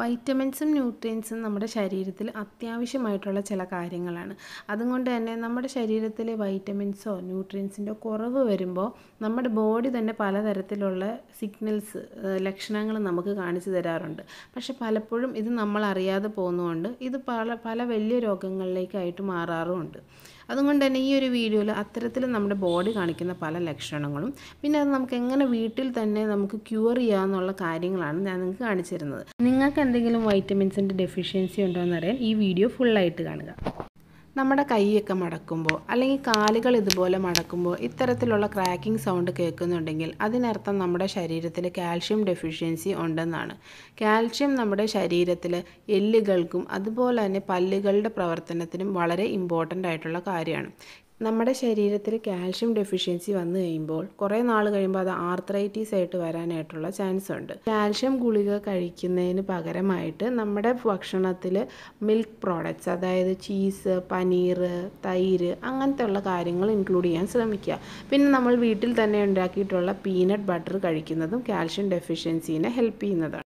വൈറ്റമിൻസും ന്യൂട്രിയൻസും നമ്മുടെ ശരീരത്തിൽ അത്യാവശ്യമായിട്ടുള്ള ചില കാര്യങ്ങളാണ് അതുകൊണ്ട് തന്നെ നമ്മുടെ ശരീരത്തിലെ വൈറ്റമിൻസോ ന്യൂട്രിയൻസിൻ്റെ കുറവ് വരുമ്പോൾ നമ്മുടെ ബോഡി തന്നെ പലതരത്തിലുള്ള സിഗ്നൽസ് ലക്ഷണങ്ങൾ നമുക്ക് കാണിച്ചു തരാറുണ്ട് പക്ഷെ പലപ്പോഴും ഇത് നമ്മൾ അറിയാതെ പോകുന്നതുകൊണ്ട് ഇത് പല പല വലിയ രോഗങ്ങളിലേക്കായിട്ട് മാറാറുമുണ്ട് അതുകൊണ്ട് തന്നെ ഈ ഒരു വീഡിയോയിൽ അത്തരത്തിൽ നമ്മുടെ ബോഡി കാണിക്കുന്ന പല ലക്ഷണങ്ങളും പിന്നെ അത് നമുക്ക് എങ്ങനെ വീട്ടിൽ തന്നെ നമുക്ക് ക്യൂർ ചെയ്യാമെന്നുള്ള കാര്യങ്ങളാണ് ഞാൻ നിങ്ങൾക്ക് കാണിച്ചു തരുന്നത് നിങ്ങൾക്ക് എന്തെങ്കിലും വൈറ്റമിൻസിൻ്റെ ഡെഫിഷ്യൻസി ഉണ്ടോ എന്നറിയാൻ ഈ വീഡിയോ ഫുള്ളായിട്ട് കാണുക നമ്മുടെ കൈയൊക്കെ മടക്കുമ്പോൾ അല്ലെങ്കിൽ കാലുകൾ ഇതുപോലെ മടക്കുമ്പോൾ ഇത്തരത്തിലുള്ള ക്രാക്കിംഗ് സൗണ്ട് കേൾക്കുന്നുണ്ടെങ്കിൽ അതിനർത്ഥം നമ്മുടെ ശരീരത്തിൽ കാൽഷ്യം ഡെഫിഷ്യൻസി ഉണ്ടെന്നാണ് കാൽഷ്യം നമ്മുടെ ശരീരത്തിൽ എല്ലുകൾക്കും അതുപോലെ തന്നെ പല്ലുകളുടെ പ്രവർത്തനത്തിനും വളരെ ഇമ്പോർട്ടൻ്റ് ആയിട്ടുള്ള കാര്യമാണ് നമ്മുടെ ശരീരത്തിൽ കാൽഷ്യം ഡെഫിഷ്യൻസി വന്നു കഴിയുമ്പോൾ കുറേ നാൾ കഴിയുമ്പോൾ അത് ആർത്രൈറ്റീസ് ആയിട്ട് വരാനായിട്ടുള്ള ചാൻസ് ഉണ്ട് കാൽഷ്യം ഗുളിക കഴിക്കുന്നതിന് പകരമായിട്ട് നമ്മുടെ ഭക്ഷണത്തിൽ മിൽക്ക് പ്രോഡക്റ്റ്സ് അതായത് ചീസ് പനീർ തൈര് അങ്ങനത്തെ ഉള്ള കാര്യങ്ങൾ ഇൻക്ലൂഡ് ചെയ്യാൻ ശ്രമിക്കുക പിന്നെ നമ്മൾ വീട്ടിൽ തന്നെ ഉണ്ടാക്കിയിട്ടുള്ള പീനട്ട് ബട്ടർ കഴിക്കുന്നതും കാൽഷ്യം ഡെഫിഷ്യൻസീനെ ഹെൽപ്പ് ചെയ്യുന്നതാണ്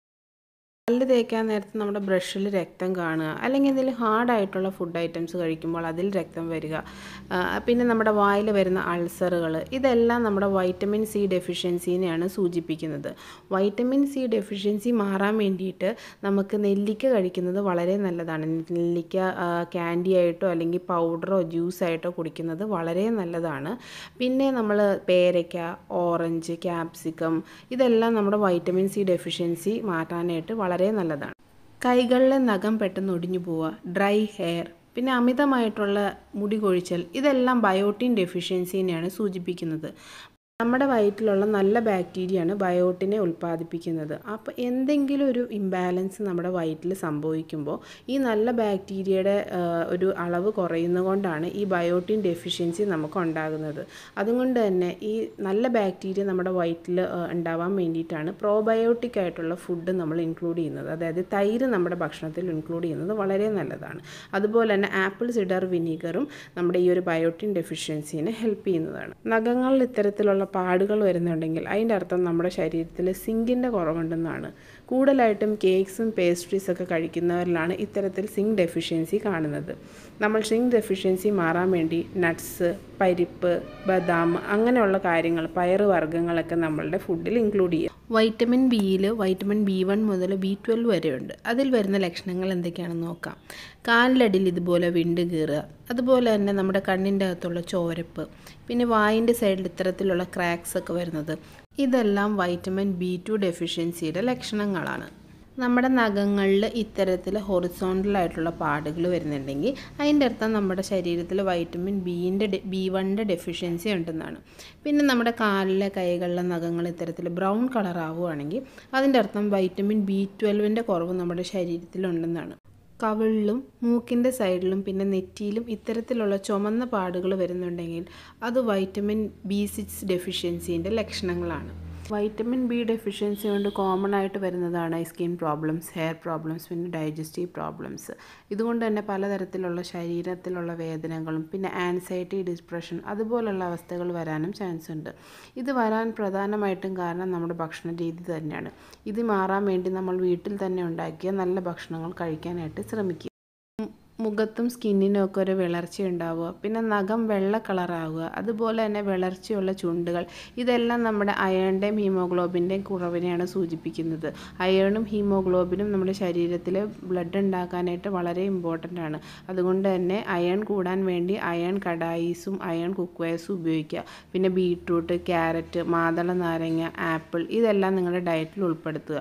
പല്ല് തേക്കാൻ നേരത്ത് നമ്മുടെ ബ്രഷിൽ രക്തം കാണുക അല്ലെങ്കിൽ എന്തെങ്കിലും ഹാർഡായിട്ടുള്ള ഫുഡ് ഐറ്റംസ് കഴിക്കുമ്പോൾ അതിൽ രക്തം വരിക പിന്നെ നമ്മുടെ വായിൽ വരുന്ന അൾസറുകൾ ഇതെല്ലാം നമ്മുടെ വൈറ്റമിൻ സി ഡെഫിഷ്യൻസിനെയാണ് സൂചിപ്പിക്കുന്നത് വൈറ്റമിൻ സി ഡെഫിഷ്യൻസി മാറാൻ വേണ്ടിയിട്ട് നമുക്ക് നെല്ലിക്ക കഴിക്കുന്നത് വളരെ നല്ലതാണ് നെല്ലിക്ക ക്യാൻഡി ആയിട്ടോ അല്ലെങ്കിൽ പൗഡറോ ജ്യൂസായിട്ടോ കുടിക്കുന്നത് വളരെ നല്ലതാണ് പിന്നെ നമ്മൾ പേരയ്ക്ക ഓറഞ്ച് ക്യാപ്സിക്കം ഇതെല്ലാം നമ്മുടെ വൈറ്റമിൻ സി ഡെഫിഷ്യൻസി മാറ്റാനായിട്ട് വളരെ നല്ലതാണ് കൈകളിലെ നഖം പെട്ടെന്ന് ഒടിഞ്ഞു പോവുക ഡ്രൈ ഹെയർ പിന്നെ അമിതമായിട്ടുള്ള മുടി കൊഴിച്ചൽ ഇതെല്ലാം ബയോട്ടിൻ ഡെഫിഷ്യൻസിനെയാണ് സൂചിപ്പിക്കുന്നത് നമ്മുടെ വയറ്റിലുള്ള നല്ല ബാക്ടീരിയയാണ് ബയോട്ടിനെ ഉൽപ്പാദിപ്പിക്കുന്നത് അപ്പോൾ എന്തെങ്കിലും ഒരു ഇംബാലൻസ് നമ്മുടെ വയറ്റിൽ സംഭവിക്കുമ്പോൾ ഈ നല്ല ബാക്ടീരിയയുടെ ഒരു അളവ് കുറയുന്നതുകൊണ്ടാണ് ഈ ബയോട്ടിൻ ഡെഫിഷ്യൻസി നമുക്ക് ഉണ്ടാകുന്നത് അതുകൊണ്ട് തന്നെ ഈ നല്ല ബാക്ടീരിയ നമ്മുടെ വയറ്റിൽ ഉണ്ടാവാൻ വേണ്ടിയിട്ടാണ് പ്രോബയോട്ടിക് ആയിട്ടുള്ള ഫുഡ് നമ്മൾ ഇൻക്ലൂഡ് ചെയ്യുന്നത് അതായത് തൈര് നമ്മുടെ ഭക്ഷണത്തിൽ ഇൻക്ലൂഡ് ചെയ്യുന്നത് വളരെ നല്ലതാണ് അതുപോലെ തന്നെ ആപ്പിൾ സിഡർ വിനീഗറും നമ്മുടെ ഈ ഒരു ബയോട്ടിൻ ഡെഫിഷ്യൻസിനെ ഹെൽപ്പ് ചെയ്യുന്നതാണ് നഖങ്ങളിൽ ഇത്തരത്തിലുള്ള പാടുകൾ വരുന്നുണ്ടെങ്കിൽ അതിൻ്റെ അർത്ഥം നമ്മുടെ ശരീരത്തിൽ സിങ്കിൻ്റെ കുറവുണ്ടെന്നാണ് കൂടുതലായിട്ടും കേക്ക്സും പേസ്ട്രീസ് ഒക്കെ കഴിക്കുന്നവരിലാണ് ഇത്തരത്തിൽ സിങ്ക് ഡെഫിഷ്യൻസി കാണുന്നത് നമ്മൾ സിങ്ക് ഡെഫിഷ്യൻസി മാറാൻ വേണ്ടി നട്ട്സ് പരിപ്പ് ബദാം അങ്ങനെയുള്ള കാര്യങ്ങൾ പയറ് വർഗ്ഗങ്ങളൊക്കെ നമ്മളുടെ ഫുഡിൽ ഇൻക്ലൂഡ് ചെയ്യുക വൈറ്റമിൻ ബിയിൽ വൈറ്റമിൻ ബി വൺ മുതൽ ബി ട്വൽവ് വരെയുണ്ട് അതിൽ വരുന്ന ലക്ഷണങ്ങൾ എന്തൊക്കെയാണെന്ന് നോക്കാം കാലിലടിയിൽ ഇതുപോലെ വിണ്ട് കീറുക അതുപോലെ തന്നെ നമ്മുടെ കണ്ണിൻ്റെ അകത്തുള്ള ചോരപ്പ് പിന്നെ വായിൻ്റെ സൈഡിൽ ഇത്തരത്തിലുള്ള ക്രാക്സ് ഒക്കെ വരുന്നത് ഇതെല്ലാം വൈറ്റമിൻ ബി ടു ഡെഫിഷ്യൻസിയുടെ ലക്ഷണങ്ങളാണ് നമ്മുടെ നഖങ്ങളിൽ ഇത്തരത്തിൽ ഹൊറിസോണ്ടലായിട്ടുള്ള പാടുകൾ വരുന്നുണ്ടെങ്കിൽ അതിൻ്റെ അർത്ഥം നമ്മുടെ ശരീരത്തിൽ വൈറ്റമിൻ ബീൻ്റെ ബി വണ്ണിൻ്റെ ഡെഫിഷ്യൻസി ഉണ്ടെന്നാണ് പിന്നെ നമ്മുടെ കാലിലെ കൈകളിലെ നഖങ്ങൾ ഇത്തരത്തിൽ ബ്രൗൺ കളർ ആവുകയാണെങ്കിൽ അതിൻ്റെ അർത്ഥം വൈറ്റമിൻ ബി ട്വൽവിൻ്റെ കുറവ് നമ്മുടെ ശരീരത്തിലുണ്ടെന്നാണ് കവിളിലും മൂക്കിൻ്റെ സൈഡിലും പിന്നെ നെറ്റിയിലും ഇത്തരത്തിലുള്ള ചുമന്ന പാടുകൾ വരുന്നുണ്ടെങ്കിൽ അത് വൈറ്റമിൻ ബി സിക്സ് ഡെഫിഷ്യൻസിൻ്റെ ലക്ഷണങ്ങളാണ് വൈറ്റമിൻ ബി ഡെഫിഷ്യൻസി കൊണ്ട് കോമൺ ആയിട്ട് വരുന്നതാണ് സ്കിൻ പ്രോബ്ലംസ് ഹെയർ പ്രോബ്ലംസ് പിന്നെ ഡൈജസ്റ്റീവ് പ്രോബ്ലംസ് ഇതുകൊണ്ട് തന്നെ പലതരത്തിലുള്ള ശരീരത്തിലുള്ള വേദനകളും പിന്നെ ആൻസൈറ്റി ഡിപ്രഷൻ അതുപോലുള്ള അവസ്ഥകൾ വരാനും ചാൻസ് ഉണ്ട് ഇത് വരാൻ പ്രധാനമായിട്ടും കാരണം നമ്മുടെ ഭക്ഷണ രീതി തന്നെയാണ് ഇത് മാറാൻ വേണ്ടി നമ്മൾ വീട്ടിൽ തന്നെ ഉണ്ടാക്കിയ നല്ല ഭക്ഷണങ്ങൾ കഴിക്കാനായിട്ട് ശ്രമിക്കുക മുഖത്തും സ്കിന്നിനും ഒക്കെ ഒരു വിളർച്ച ഉണ്ടാവുക പിന്നെ നഖം വെള്ള കളറാവുക അതുപോലെ തന്നെ വിളർച്ചയുള്ള ചുണ്ടുകൾ ഇതെല്ലാം നമ്മുടെ അയേണിൻ്റെയും ഹീമോഗ്ലോബിൻ്റെയും കുറവിനെയാണ് സൂചിപ്പിക്കുന്നത് അയേണും ഹീമോഗ്ലോബിനും നമ്മുടെ ശരീരത്തിൽ ബ്ലഡ് ഉണ്ടാക്കാനായിട്ട് വളരെ ഇമ്പോർട്ടൻ്റ് ആണ് അതുകൊണ്ട് തന്നെ അയൺ കൂടാൻ വേണ്ടി അയൺ കടായിസും അയൺ കുക്ക്വയർസും ഉപയോഗിക്കുക പിന്നെ ബീട്രൂട്ട് ക്യാരറ്റ് മാതള നാരങ്ങ ആപ്പിൾ ഇതെല്ലാം നിങ്ങളുടെ ഡയറ്റിൽ ഉൾപ്പെടുത്തുക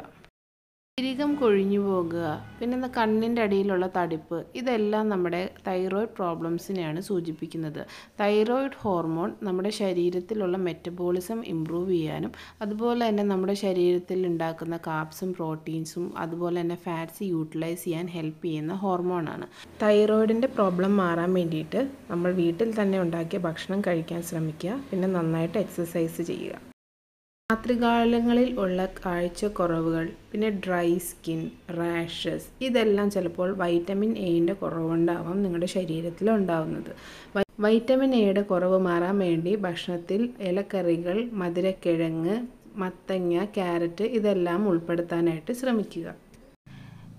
ശരീരം കൊഴിഞ്ഞു പോകുക പിന്നെ കണ്ണിൻ്റെ അടിയിലുള്ള തടിപ്പ് ഇതെല്ലാം നമ്മുടെ തൈറോയ്ഡ് പ്രോബ്ലംസിനെയാണ് സൂചിപ്പിക്കുന്നത് തൈറോയ്ഡ് ഹോർമോൺ നമ്മുടെ ശരീരത്തിലുള്ള മെറ്റബോളിസം ഇമ്പ്രൂവ് ചെയ്യാനും അതുപോലെ തന്നെ നമ്മുടെ ശരീരത്തിൽ ഉണ്ടാക്കുന്ന കാപ്സും പ്രോട്ടീൻസും അതുപോലെ തന്നെ ഫാറ്റ്സ് യൂട്ടിലൈസ് ചെയ്യാൻ ഹെൽപ്പ് ചെയ്യുന്ന ഹോർമോണാണ് തൈറോയിഡിൻ്റെ പ്രോബ്ലം മാറാൻ വേണ്ടിയിട്ട് നമ്മൾ വീട്ടിൽ തന്നെ ഉണ്ടാക്കിയ ഭക്ഷണം കഴിക്കാൻ ശ്രമിക്കുക പിന്നെ നന്നായിട്ട് എക്സസൈസ് ചെയ്യുക രാത്രികാലങ്ങളിൽ ഉള്ള കാഴ്ചക്കുറവുകൾ പിന്നെ ഡ്രൈ സ്കിൻ റാഷസ് ഇതെല്ലാം ചിലപ്പോൾ വൈറ്റമിൻ എയുടെ കുറവുണ്ടാവാം നിങ്ങളുടെ ശരീരത്തിൽ ഉണ്ടാവുന്നത് വൈറ്റമിൻ എയുടെ കുറവ് മാറാൻ വേണ്ടി ഭക്ഷണത്തിൽ ഇലക്കറികൾ മധുരക്കിഴങ്ങ് മത്തങ്ങ ക്യാരറ്റ് ഇതെല്ലാം ഉൾപ്പെടുത്താനായിട്ട് ശ്രമിക്കുക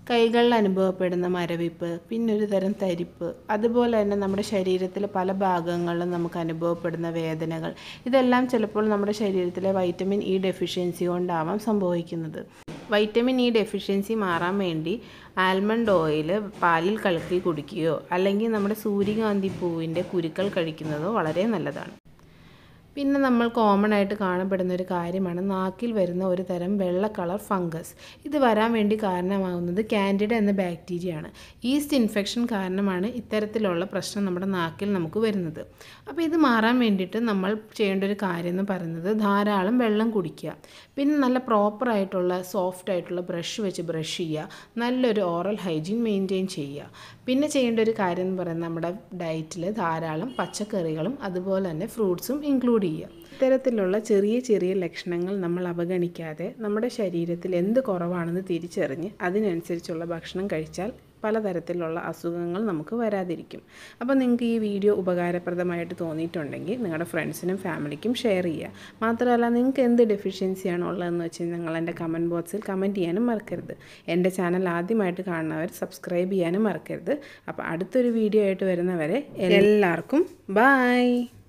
കൈകളിൽ അനുഭവപ്പെടുന്ന മരവിപ്പ് പിന്നെ ഒരു തരം തരിപ്പ് അതുപോലെ തന്നെ നമ്മുടെ ശരീരത്തിൽ പല ഭാഗങ്ങളിലും നമുക്ക് അനുഭവപ്പെടുന്ന വേദനകൾ ഇതെല്ലാം ചിലപ്പോൾ നമ്മുടെ ശരീരത്തിലെ വൈറ്റമിൻ ഇ ഡെഫിഷ്യൻസി കൊണ്ടാവാം സംഭവിക്കുന്നത് വൈറ്റമിൻ ഇ ഡെഫിഷ്യൻസി മാറാൻ വേണ്ടി ആൽമണ്ട് ഓയിൽ പാലിൽ കലക്കി കുടിക്കുകയോ അല്ലെങ്കിൽ നമ്മുടെ സൂര്യകാന്തി പൂവിൻ്റെ കുരുക്കൾ കഴിക്കുന്നതോ വളരെ നല്ലതാണ് പിന്നെ നമ്മൾ കോമൺ ആയിട്ട് കാണപ്പെടുന്ന ഒരു കാര്യമാണ് നാക്കിൽ വരുന്ന ഒരു തരം വെള്ള കളർ ഫംഗസ് ഇത് വരാൻ വേണ്ടി കാരണമാകുന്നത് കാൻഡിഡ എന്ന ബാക്ടീരിയയാണ് ഈസ്റ്റ് ഇൻഫെക്ഷൻ കാരണമാണ് ഇത്തരത്തിലുള്ള പ്രശ്നം നമ്മുടെ നാക്കിൽ നമുക്ക് വരുന്നത് അപ്പോൾ ഇത് മാറാൻ വേണ്ടിയിട്ട് നമ്മൾ ചെയ്യേണ്ട ഒരു കാര്യം എന്ന് പറയുന്നത് ധാരാളം വെള്ളം കുടിക്കുക പിന്നെ നല്ല പ്രോപ്പർ ആയിട്ടുള്ള സോഫ്റ്റ് ആയിട്ടുള്ള ബ്രഷ് വെച്ച് ബ്രഷ് ചെയ്യുക നല്ലൊരു ഓറൽ ഹൈജീൻ മെയിൻറ്റെയിൻ ചെയ്യുക പിന്നെ ചെയ്യേണ്ട ഒരു കാര്യം എന്ന് പറയുന്നത് നമ്മുടെ ഡയറ്റിൽ ധാരാളം പച്ചക്കറികളും അതുപോലെ തന്നെ ഫ്രൂട്ട്സും ഇൻക്ലൂഡ് ചെയ്യുക ഇത്തരത്തിലുള്ള ചെറിയ ചെറിയ ലക്ഷണങ്ങൾ നമ്മൾ അവഗണിക്കാതെ നമ്മുടെ ശരീരത്തിൽ എന്ത് കുറവാണെന്ന് തിരിച്ചറിഞ്ഞ് അതിനനുസരിച്ചുള്ള ഭക്ഷണം കഴിച്ചാൽ പലതരത്തിലുള്ള അസുഖങ്ങൾ നമുക്ക് വരാതിരിക്കും അപ്പോൾ നിങ്ങൾക്ക് ഈ വീഡിയോ ഉപകാരപ്രദമായിട്ട് തോന്നിയിട്ടുണ്ടെങ്കിൽ നിങ്ങളുടെ ഫ്രണ്ട്സിനും ഫാമിലിക്കും ഷെയർ ചെയ്യുക മാത്രമല്ല നിങ്ങൾക്ക് എന്ത് ഡെഫിഷ്യൻസിയാണ് ഉള്ളതെന്ന് വെച്ച് നിങ്ങൾ എൻ്റെ കമൻറ്റ് ബോക്സിൽ കമൻറ്റ് ചെയ്യാനും മറക്കരുത് എൻ്റെ ചാനൽ ആദ്യമായിട്ട് കാണുന്നവർ സബ്സ്ക്രൈബ് ചെയ്യാനും മറക്കരുത് അപ്പോൾ അടുത്തൊരു വീഡിയോ ആയിട്ട് വരുന്നവരെ എല്ലാവർക്കും ബായ്